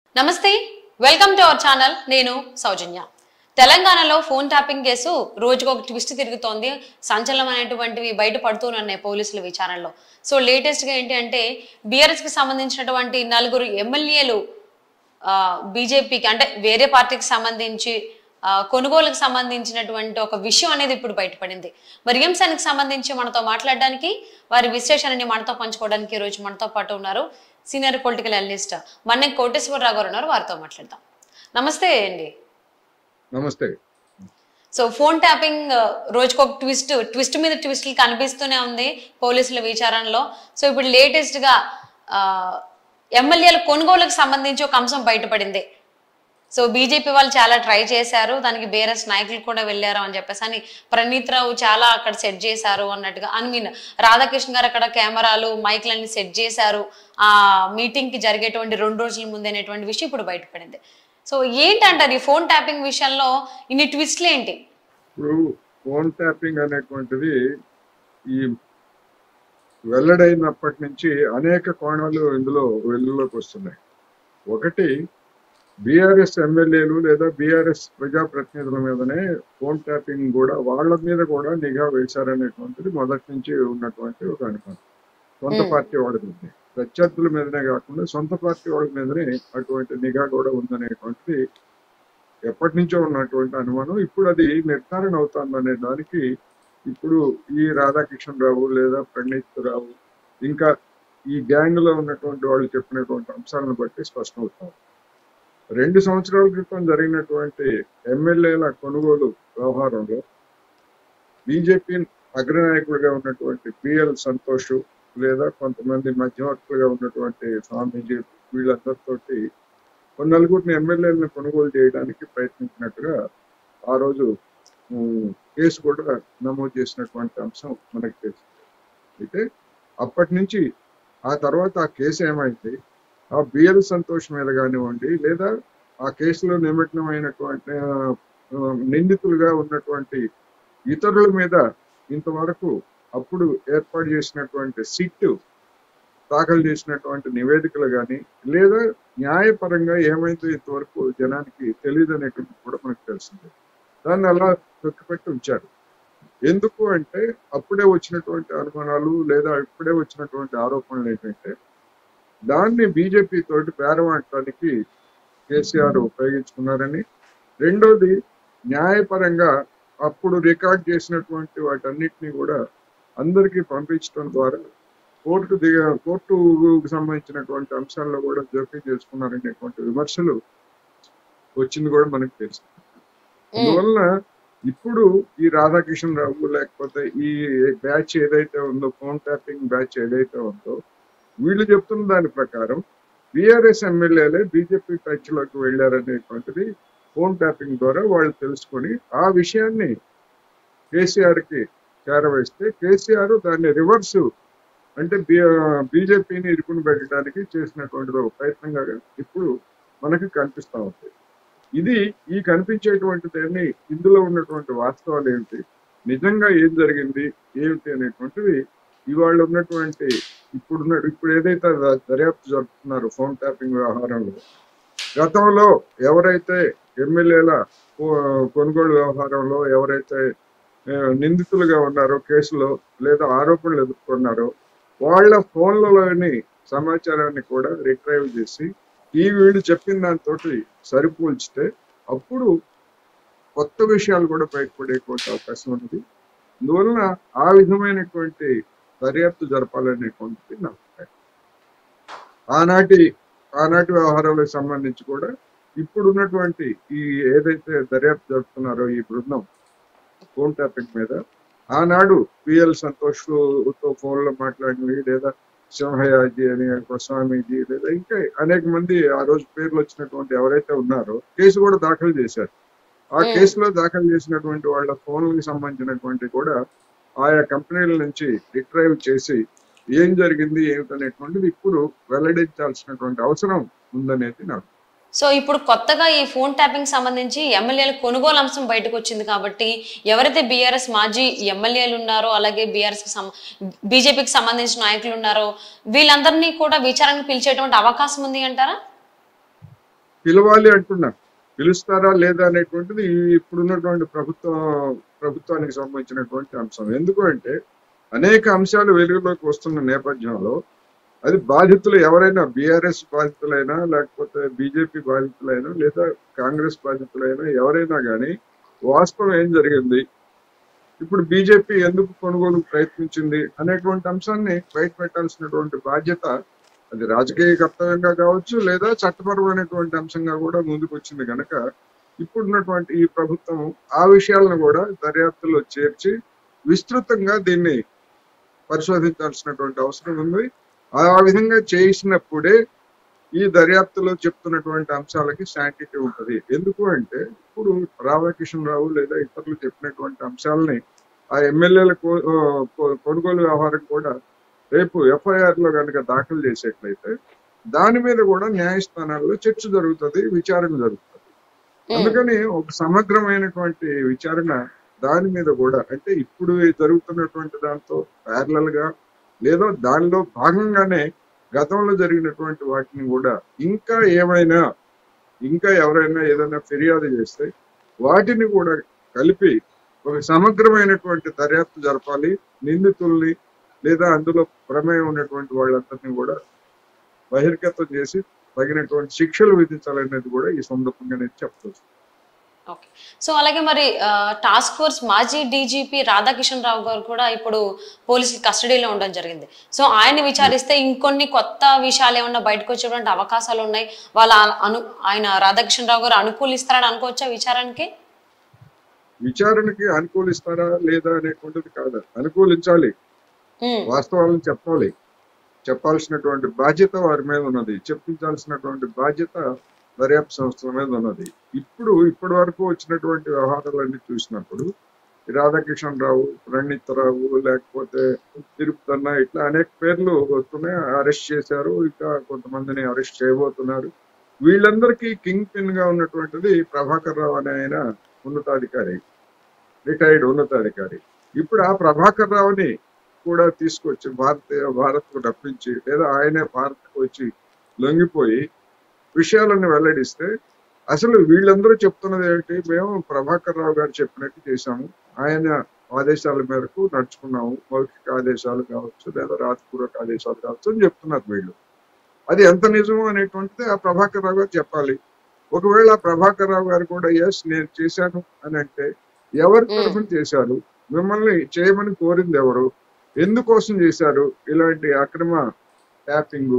నమస్తే welcome to our channel నేను సౌజన్య తెలంగాణలో ఫోన్ ట్యాపింగ్ కేసు రోజుకు ఒక ట్విస్ట్ తిరుగుతోంది సంచలనమైనటువంటివి బయట పడుతూనే పోలీసుల విచారణలో సో లేటెస్ట్ గా ఏంటి అంటే బీఆర్ఎస్ కి సంబంధించినటువంటి నలుగురు ఎమ్మెల్యేలు బీజేపీకి అంటే వేరే పార్టీకి సంబంధించి ఆ, కొనుగోలుకు సంబంధించినటువంటి ఒక విషయం అనేది ఇప్పుడు బయటపడింది మరి ఈ అంశానికి సంబంధించి మనతో మాట్లాడడానికి వారి విశ్లేషణని మనతో పంచుకోవడానికి ఈ రోజు మనతో పాటు ఉన్నారు senior political analyst Manne Koteswararao గారు ఉన్నారు వారితో మాట్లాడదాం నమస్తే అండి నమస్తే సో ఫోన్ ట్యాపింగ్ ఆ, రోజుకొక ట్విస్ట్ ట్విస్ట్ మీద ట్విస్ట్లు కనిపిస్తూనే ఉంది పోలీసుల విచారణలో సో ఇప్పుడు లేటెస్ట్ గా ఆ, ఎమ్మెల్యేల కొనుగోలుకు సంబంధించి ఒక అంశం బయటపడింది సో బీజేపీ వాళ్ళు చాలా ట్రై చేశారు దానికి బేరస్ నాయకులు కూడా వెళ్ళారు అని చెప్పేసి అని ప్రణీత్ రావు చాలా అక్కడ సెట్ చేశారు అన్నట్టుగా ఐ మీన్ రాధాకృష్ణ గారు అక్కడ కెమెరాలు మైక్లన్నీ సెట్ చేశారు ఆ మీటింగ్ కి జరిగేటువంటి రెండు రోజుల ముందు అనేటువంటి విషయం ఇప్పుడు బయటపడింది సో ఏంటంటారు ఈ ఫోన్ ట్యాపింగ్ విషయంలో ఇన్ని ట్విస్ట్లు ఏంటి ఇప్పుడు ఫోన్ ట్యాపింగ్ అనేటువంటిది ఈ వెల్లడైనప్పటి నుంచి అనేక కోణాలు ఇందులో వెలుగులోకి వస్తున్నాయి ఒకటి బీఆర్ఎస్ ఎమ్మెల్యేలు లేదా బీఆర్ఎస్ ప్రజాప్రతినిధుల మీదనే ఫోన్ ట్యాపింగ్ కూడా వాళ్ళ మీద కూడా నిఘా వేశారనేటువంటిది మొదటి నుంచి ఉన్నటువంటి ఒక అనుమానం సొంత Hmm. పార్టీ వాళ్ళ మీద ప్రత్యర్థుల మీదనే కాకుండా సొంత పార్టీ వాళ్ళ మీదనే అటువంటి నిఘా కూడా ఉందనేటువంటిది ఎప్పటి నుంచో ఉన్నటువంటి అనుమానం ఇప్పుడు అది నిర్ధారణ అవుతుందనే దానికి ఇప్పుడు ఈ రాధాకృష్ణరావు లేదా ప్రణీత్ రావు ఇంకా ఈ గ్యాంగ్ లో ఉన్నటువంటి వాళ్ళు చెప్పినటువంటి అంశాలను బట్టి స్పష్టమవుతాం రెండు సంవత్సరాల క్రితం జరిగినటువంటి ఎమ్మెల్యేల కొనుగోలు వ్యవహారంలో బీజేపీ అగ్రనాయకుడిగా ఉన్నటువంటి పిఎల్ సంతోష్ లేదా కొంతమంది మధ్యవర్తులుగా ఉన్నటువంటి స్వామీజీ వీళ్ళందరితోటి కొన్ని నలుగురిని ఎమ్మెల్యేలను కొనుగోలు చేయడానికి ప్రయత్నించినట్టుగా ఆ రోజు ఉమ్, కేసు కూడా నమోదు చేసినటువంటి అంశం మనకి తెలుసు అయితే అప్పటి నుంచి ఆ తర్వాత ఆ కేసు ఏమైంది ఆ బిఎల్ సంతోష్ మీద కానివ్వండి లేదా ఆ కేసులో నిమగ్నమైనటువంటి ఆ, ఆ, నిందితులుగా ఉన్నటువంటి ఇతరుల మీద ఇంతవరకు అప్పుడు ఏర్పాటు చేసినటువంటి సిట్ దాఖలు చేసినటువంటి నివేదికలు కానీ లేదా న్యాయపరంగా ఏమైందో ఇంతవరకు జనానికి తెలియదు అనేటువంటి కూడా మనకు తెలిసింది దాన్ని అలా తొక్కిపెట్టి ఉంచారు ఎందుకు అంటే అప్పుడే వచ్చినటువంటి అనుమానాలు లేదా ఇప్పుడే వచ్చినటువంటి ఆరోపణలు ఏంటంటే దాన్ని బీజేపీ తోటి పేరమాడటానికి కేసీఆర్ ఉపయోగించుకున్నారని రెండోది న్యాయపరంగా అప్పుడు రికార్డ్ చేసినటువంటి వాటన్నిటిని కూడా అందరికీ పంపించడం ద్వారా కోర్టు దిగ కోర్టుకు సంబంధించినటువంటి అంశాల్లో కూడా జోక్యం చేసుకున్నారనేటువంటి విమర్శలు వచ్చింది కూడా మనకు తెలుసు అందువలన ఇప్పుడు ఈ రాధాకిషన్ రావు లేకపోతే ఈ బ్యాచ్ ఏదైతే ఉందో ఫోన్ ట్యాపింగ్ బ్యాచ్ ఏదైతే ఉందో వీళ్ళు చెప్తున్న దాని ప్రకారం బీఆర్ఎస్ ఎమ్మెల్యేలే బీజేపీ టచ్ లోకి వెళ్ళారనేటువంటిది ఫోన్ ట్యాపింగ్ ద్వారా వాళ్ళు తెలుసుకొని ఆ విషయాన్ని కేసీఆర్ కి చేరవేస్తే కేసీఆర్ దాన్ని రివర్స్ అంటే బీజేపీని ఇరుకుని పెట్టడానికి చేసినటువంటి ఒక ప్రయత్నంగా ఇప్పుడు మనకి కనిపిస్తా ఉంది ఇది ఈ కనిపించేటువంటిది ఇందులో ఉన్నటువంటి వాస్తవాలు ఏమిటి నిజంగా ఏం జరిగింది ఏమిటి అనేటువంటిది ఇవాళ ఉన్నటువంటి ఇప్పుడున్న ఇప్పుడు ఏదైతే ద- దర్యాప్తు జరుపుతున్నారో ఫోన్ ట్యాపింగ్ వ్యవహారంలో గతంలో ఎవరైతే ఎమ్మెల్యేల కొ- కొనుగోలు వ్యవహారంలో ఎవరైతే ఆ, నిందితులుగా ఉన్నారో కేసులో లేదా ఆరోపణలు ఎదుర్కొన్నారో వాళ్ళ ఫోన్లలోని సమాచారాన్ని కూడా రిట్రైవ్ చేసి ఈ వీళ్ళు చెప్పిన దాంతో సరిపోల్చితే అప్పుడు కొత్త విషయాలు కూడా బయటపడేటువంటి అవకాశం ఉన్నది అందువలన ఆ విధమైనటువంటి దర్యాప్తు జరపాలనేటువంటిది నా అభిప్రాయం ఆనాటి ఆనాటి వ్యవహారాలకు సంబంధించి కూడా ఇప్పుడు ఉన్నటువంటి ఈ ఏదైతే దర్యాప్తు జరుపుతున్నారో ఈ బృందం ఫోన్ ట్యాపింగ్ మీద ఆనాడు పిఎల్ సంతోష్ తో ఫోన్ లో మాట్లాడినవి లేదా సింహయాజీ అని ఒక స్వామీజీ లేదా ఇంకా అనేక మంది ఆ రోజు పేర్లు వచ్చినటువంటి ఎవరైతే ఉన్నారో కేసు కూడా దాఖలు చేశారు ఆ Hmm. కేసులో దాఖలు చేసినటువంటి వాళ్ళ ఫోన్లకు సంబంధించినటువంటి కూడా ఆయా కంపెనీల నుంచి రిట్రైవ్ చేసి ఏం జరిగింది ఏమిటనేటువంటిది ఇప్పుడు వెల్లడించాల్సినటువంటి అవసరం ఉందనేది నాకు సో ఇప్పుడు కొత్తగా ఈ ఫోన్ ట్యాపింగ్ సంబంధించి ఎమ్మెల్యేల కొనుగోలు అంశం బయటకు వచ్చింది కాబట్టి ఎవరైతే బీఆర్ఎస్ మాజీ ఎమ్మెల్యేలు ఉన్నారో అలాగే బీఆర్ఎస్ కి సం- బీజేపీకి సంబంధించిన నాయకులు ఉన్నారో వీళ్ళందరినీ కూడా విచారణకు పిలిచేటువంటి అవకాశం ఉంది అంటారా పిలవాలి అంటున్నారు పిలుస్తారా లేదా అనేటువంటిది ఈ ఇప్పుడున్నటువంటి ప్రభుత్వం ప్రభుత్వానికి సంబంధించినటువంటి అంశం ఎందుకు అంటే అనేక అంశాలు వెలుగులోకి వస్తున్న నేపథ్యంలో అది బాధితులు ఎవరైనా బీఆర్ఎస్ బాధితులైనా లేకపోతే బీజేపీ బాధితులైనా లేదా కాంగ్రెస్ బాధితులైనా ఎవరైనా కానీ వాస్తవం ఏం జరిగింది ఇప్పుడు బీజేపీ ఎందుకు కొనుగోలు ప్రయత్నించింది అనేటువంటి అంశాన్ని బయట పెట్టాల్సినటువంటి బాధ్యత అది రాజకీయ కర్తవ్యంగా కావచ్చు లేదా చట్టపరమైనటువంటి అంశంగా కూడా ముందుకు వచ్చింది కనుక ఇప్పుడున్నటువంటి ఈ ప్రభుత్వం ఆ విషయాలను కూడా దర్యాప్తులో చేర్చి విస్తృతంగా దీన్ని పరిశోధించాల్సినటువంటి అవసరం ఉంది ఆ విధంగా చేసినప్పుడే ఈ దర్యాప్తులో చెప్తున్నటువంటి అంశాలకి శాంటిటీ ఉంటది ఎందుకు అంటే ఇప్పుడు రాధాకిషన్ లేదా ఇతరులు చెప్పినటువంటి అంశాలని ఆ ఎమ్మెల్యేల కొనుగోలు వ్యవహారం కూడా రేపు ఎఫ్ఐఆర్ లో కనుక దాఖలు చేసేట్లయితే దాని మీద కూడా న్యాయస్థానాల్లో చర్చ జరుగుతుంది విచారణ జరుగుతుంది అందుకని ఒక సమగ్రమైనటువంటి విచారణ దాని మీద కూడా అంటే ఇప్పుడు జరుగుతున్నటువంటి దాంతో ప్యారలల్ గా లేదా దానిలో భాగంగానే గతంలో జరిగినటువంటి వాటిని కూడా ఇంకా ఏమైనా ఇంకా ఎవరైనా ఏదైనా ఫిర్యాదు చేస్తే వాటిని కూడా కలిపి ఒక సమగ్రమైనటువంటి దర్యాప్తు జరపాలి నిందితుల్ని లేదా అందులో ప్రమేయం ఉన్నటువంటి వాళ్ళందరినీ కూడా బహిర్గతం చేసి తగినటువంటి శిక్షలు విధించాలనేది కూడా ఈ సందర్భంగా నేను చెప్పవచ్చు ఓకే సో అలాగే మరి టాస్క్ ఫోర్స్ మాజీ డీజీపీ రాధాకిషన్ రావు గారు కూడా ఇప్పుడు పోలీసుల కస్టడీలో ఉండడం జరిగింది సో ఆయన విచారిస్తే ఇంకొన్ని కొత్త విషయాలు ఏమన్నా బయటకు వచ్చేటువంటి అవకాశాలు ఉన్నాయి వాళ్ళ అను ఆయన రాధాకిషన్ రావు గారు అనుకూలిస్తారని అనుకోవచ్చా విచారానికి విచారణకి అనుకూలిస్తారా లేదా అనేటువంటిది కాదు అనుకూలించాలి ఉమ్, వాస్తవాలను చెప్పాలి చెప్పాల్సినటువంటి బాధ్యత వారి మీద ఉన్నది చెప్పించాల్సినటువంటి బాధ్యత దర్యాప్తు సంస్థల మీద ఉన్నది ఇప్పుడు ఇప్పటి వరకు వచ్చినటువంటి వ్యవహారాలన్నీ చూసినప్పుడు ఈ రాధాకిషన్ రావు రణిత్ రావు లేకపోతే తిరుపతన్న ఇట్లా అనేక పేర్లు వస్తున్నాయి అరెస్ట్ చేశారు ఇంకా కొంతమందిని అరెస్ట్ చేయబోతున్నారు వీళ్ళందరికీ కింగ్ పిన్ గా ఉన్నటువంటిది ప్రభాకర్ రావు అనే ఆయన ఉన్నతాధికారి రిటైర్డ్ ఉన్నతాధికారి ఇప్పుడు ఆ ప్రభాకర్ రావుని కూడా తీసుకొచ్చి భారతీయ భారత్ కు రప్పించి లేదా ఆయనే భారత్ కు వచ్చి లొంగిపోయి విషయాలను వెల్లడిస్తే అసలు వీళ్ళందరూ చెప్తున్నది ఏంటి మేము ప్రభాకర్ రావు గారు చెప్పినట్టు చేశాము ఆయన ఆదేశాల మేరకు నడుచుకున్నాము మౌఖిక ఆదేశాలు కావచ్చు లేదా రాతపూర్వక ఆదేశాలు కావచ్చు అని చెప్తున్నారు వీళ్ళు అది ఎంత నిజమో అనేటువంటిది ఆ ప్రభాకర్ రావు గారు చెప్పాలి ఒకవేళ ఆ ప్రభాకర్ రావు గారు కూడా ఎస్ నేను చేశాను అని అంటే ఎవరి మ్మ్. తరఫున చేశారు మిమ్మల్ని చేయమని కోరింది ఎవరు ఎందుకోసం చేశారు ఇలాంటి అక్రమ ట్యాపింగ్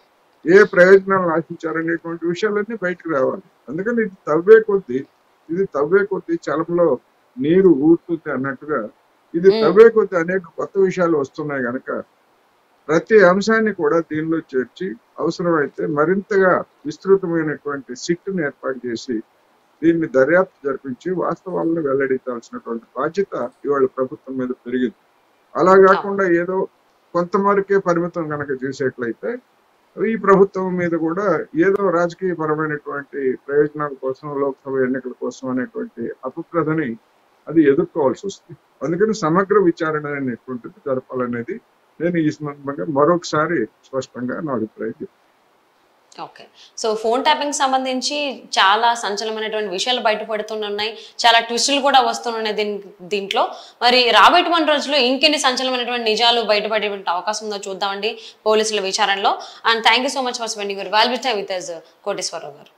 ఏ ప్రయోజనాలను ఆశించారనేటువంటి విషయాలన్నీ బయటకు రావాలి అందుకని ఇది తవ్వే కొద్దీ ఇది తవ్వే కొద్దీ చలంలో నీరు ఊరుతుంది అన్నట్టుగా ఇది మ్మ్. తవ్వే కొద్దీ అనేక కొత్త విషయాలు వస్తున్నాయి గనక ప్రతి అంశాన్ని కూడా దీనిలో చేర్చి అవసరమైతే మరింతగా విస్తృతమైనటువంటి సిట్టును ఏర్పాటు చేసి దీన్ని దర్యాప్తు జరిపించి వాస్తవాలను వెల్లడించాల్సినటువంటి బాధ్యత ఇవాళ ప్రభుత్వం మీద పెరిగింది అలా కాకుండా ఏదో కొంతమేరకే పరిమితం కనుక చేసేట్లయితే ఈ ప్రభుత్వం మీద కూడా ఏదో రాజకీయ పరమైనటువంటి ప్రయోజనాల కోసం లోక్సభ ఎన్నికల కోసం అనేటువంటి అపప్రదని అది ఎదుర్కోవాల్సి వస్తుంది అందుకని సమగ్ర విచారణ అనేటువంటిది జరపాలనేది నేను ఈ సందర్భంగా మరొకసారి స్పష్టంగా నా అభిప్రాయం చెప్తాను. ఓకే సో ఫోన్ ట్యాపింగ్ సంబంధించి చాలా సంచలనమైనటువంటి విషయాలు బయటపడుతున్నాయి చాలా ట్విస్టులు కూడా వస్తున్నాయి దీని దీంట్లో మరి రాబోయేటువంటి రోజుల్లో ఇంకెన్ని సంచలనమైనటువంటి నిజాలు బయటపడేటువంటి అవకాశం ఉందో చూద్దామండి పోలీసుల విచారణలో and thank you so much for spending your వాల్బిటా విత్ కోటేశ్వరరావు గారు